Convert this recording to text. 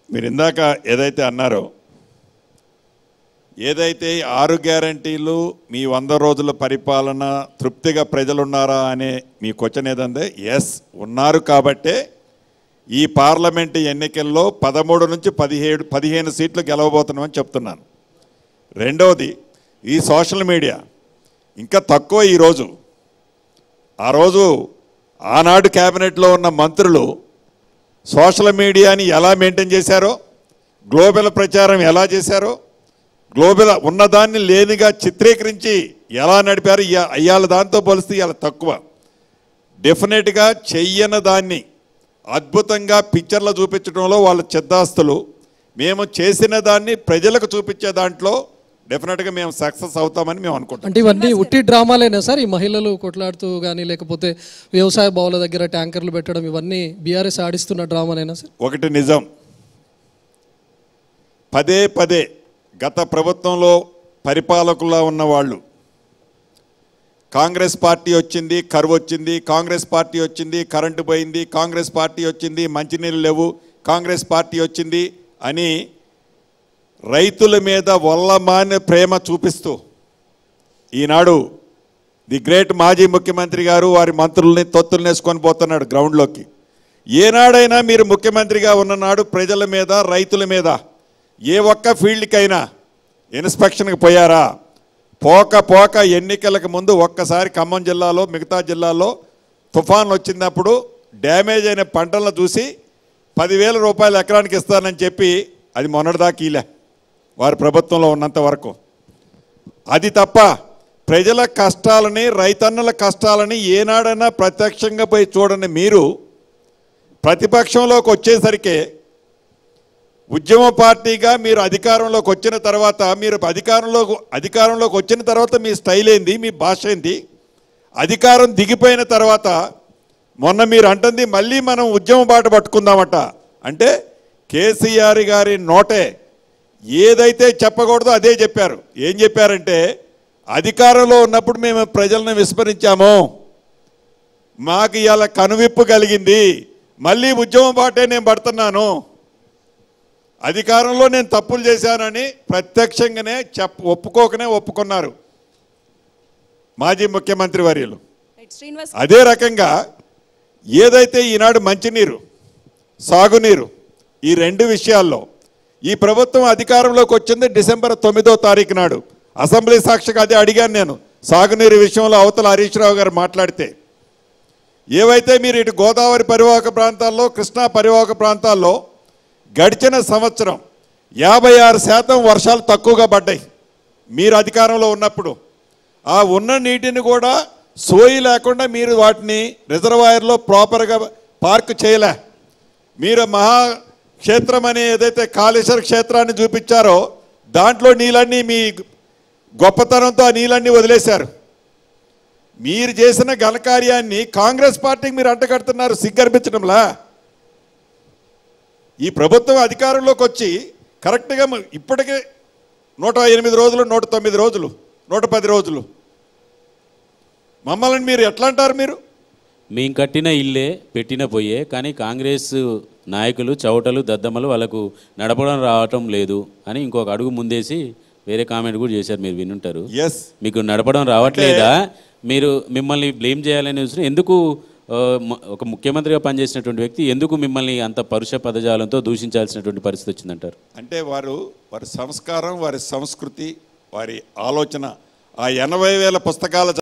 మీరు ఇందాక ఏదైతే అన్నారో ఏదైతే ఈ ఆరు గ్యారంటీలు మీ వంద రోజుల పరిపాలన తృప్తిగా ప్రజలున్నారా అనే మీ క్వశ్చన్ ఏదంటే ఎస్ ఉన్నారు కాబట్టే ఈ పార్లమెంటు ఎన్నికల్లో పదమూడు నుంచి పదిహేడు పదిహేను సీట్లు గెలవబోతున్నామని చెప్తున్నాను రెండవది ఈ సోషల్ మీడియా ఇంకా తక్కువ ఈరోజు ఆ రోజు ఆనాడు క్యాబినెట్లో ఉన్న మంత్రులు సోషల్ మీడియాని ఎలా మెయింటైన్ చేశారో గ్లోబల్ ప్రచారం ఎలా చేశారో గ్లోబల్ ఉన్నదాన్ని లేనిగా చిత్రీకరించి ఎలా నడిపారు ఇయా- ఇవాళ దాంతో పోలిస్తే ఇవాళ తక్కువ డెఫినెట్గా చెయ్యని దాన్ని అద్భుతంగా పిక్చర్లో చూపించడంలో వాళ్ళ చిద్దాస్తులు మేము చేసిన దాన్ని ప్రజలకు చూపించే దాంట్లో డెఫినెట్గా మేము సక్సెస్ అవుతామని మేము అనుకుంటాం అంటే ఇవన్నీ ఉట్టి డ్రామాలేనా సార్ ఈ మహిళలు కొట్లాడుతూ కానీ లేకపోతే వ్యవసాయ బావుల దగ్గర ట్యాంకర్లు పెట్టడం ఇవన్నీ బీఆర్ఎస్ ఆడిస్తున్న డ్రామానేనా సార్ ఒకటి నిజం పదే పదే గత ప్రభుత్వంలో పరిపాలకులా ఉన్న వాళ్ళు కాంగ్రెస్ పార్టీ వచ్చింది కరువు వచ్చింది కాంగ్రెస్ పార్టీ వచ్చింది కరెంటు పోయింది కాంగ్రెస్ పార్టీ వచ్చింది మంచినీళ్ళు లేవు కాంగ్రెస్ పార్టీ వచ్చింది అని రైతుల మీద వల్లమాన ప్రేమ చూపిస్తూ ఈనాడు ది గ్రేట్ మాజీ ముఖ్యమంత్రి గారు వారి మంత్రుల్ని తొత్తుల్ని వేసుకొని పోతున్నాడు గ్రౌండ్లోకి ఏనాడైనా మీరు ముఖ్యమంత్రిగా ఉన్ననాడు ప్రజల మీద రైతుల మీద ఏ ఒక్క ఫీల్డ్కైనా ఇన్స్పెక్షన్కి పోయారా పోక పోక ఎన్నికలకు ముందు ఒక్కసారి ఖమ్మం జిల్లాలో మిగతా జిల్లాల్లో తుఫాన్ వచ్చినప్పుడు డ్యామేజ్ అయిన పంటలను చూసి పదివేల రూపాయలు ఎకరానికి ఇస్తానని చెప్పి అది మొన్నటిదాకా ఈలే వారి ప్రభుత్వంలో ఉన్నంత వరకు అది తప్ప ప్రజల కష్టాలని రైతన్నుల కష్టాలని ఏనాడైనా ప్రత్యక్షంగా పోయి చూడని మీరు ప్రతిపక్షంలోకి వచ్చేసరికి ఉద్యమ పార్టీగా మీరు అధికారంలోకి వచ్చిన తర్వాత మీరు అధికారంలోకి అధికారంలోకి వచ్చిన తర్వాత మీ స్టైల్ ఏంది మీ భాష ఏంది అధికారం దిగిపోయిన తర్వాత మొన్న మీరు అంటుంది మళ్ళీ మనం ఉద్యమ బాట పట్టుకుందామట అంటే కేసీఆర్ గారి నోటే ఏదైతే చెప్పకూడదో అదే చెప్పారు ఏం చెప్పారంటే అధికారంలో ఉన్నప్పుడు మేము ప్రజలను విస్మరించాము మాకు ఇవాళ కనువిప్పు కలిగింది మళ్ళీ ఉద్యమం బాటే నేను పడుతున్నాను అధికారంలో నేను తప్పులు చేశానని ప్రత్యక్షంగానే చెప్ ఒప్పుకోకనే ఒప్పుకున్నారు మాజీ ముఖ్యమంత్రి వర్యులు రైట్ శ్రీనివాస్ అదే రకంగా ఏదైతే ఈనాడు మంచినీరు సాగునీరు ఈ రెండు విషయాల్లో ఈ ప్రభుత్వం అధికారంలోకి వచ్చింది డిసెంబర్ తొమ్మిదో తారీఖు నాడు అసెంబ్లీ సాక్షిగా అదే అడిగాను నేను సాగునీరు విషయంలో అవతల హరీష్ రావు గారు మాట్లాడితే ఏవైతే మీరు ఇటు గోదావరి పరివాహక ప్రాంతాల్లో కృష్ణా పరివాహక ప్రాంతాల్లో గడిచిన సంవత్సరం యాభై ఆరు శాతం వర్షాలు తక్కువగా పడ్డాయి మీరు అధికారంలో ఉన్నప్పుడు ఆ ఉన్న నీటిని కూడా సోయి లేకుండా మీరు వాటిని రిజర్వాయర్లో ప్రాపర్గా పార్క్ చేయలే మీరు మహా క్షేత్రం అనే ఏదైతే కాళేశ్వర క్షేత్రాన్ని చూపించారో దాంట్లో నీళ్ళన్నీ మీ గొప్పతనంతో ఆ నీళ్ళన్నీ వదిలేశారు మీరు చేసిన ఘనకార్యాన్ని కాంగ్రెస్ పార్టీకి మీరు అంటగడుతున్నారు సిగ్గర్పించడంలా ఈ ప్రభుత్వం అధికారంలోకి వచ్చి కరెక్ట్గా మ- ఇప్పటికే నూట ఎనిమిది రోజులు నూట తొమ్మిది రోజులు నూట పది రోజులు మమ్మల్ని మీరు ఎట్లా అంటారు మీరు మేము కట్టిన ఇల్లే పెట్టిన పొయ్యే కానీ కాంగ్రెస్ నాయకులు చౌటలు దద్దమ్మలు వాళ్ళకు నడపడం రావటం లేదు అని ఇంకొక అడుగు ముందేసి వేరే కామెంట్ కూడా చేశారు మీరు వినుంటారు ఎస్ మీకు నడపడం రావట్లేదా మీరు మిమ్మల్ని బ్లేమ్ చేయాలని చూసిన ఎందుకు ఆ, మ- ఒక ముఖ్యమంత్రిగా పనిచేసినటువంటి వ్యక్తి ఎందుకు మిమ్మల్ని అంత పరుష పదజాలంతో దూషించాల్సినటువంటి పరిస్థితి వచ్చిందంటారు అంటే వారు వారి సంస్కారం వారి సంస్కృతి వారి ఆలోచన ఆ ఎనభై వేల పుస్తకాల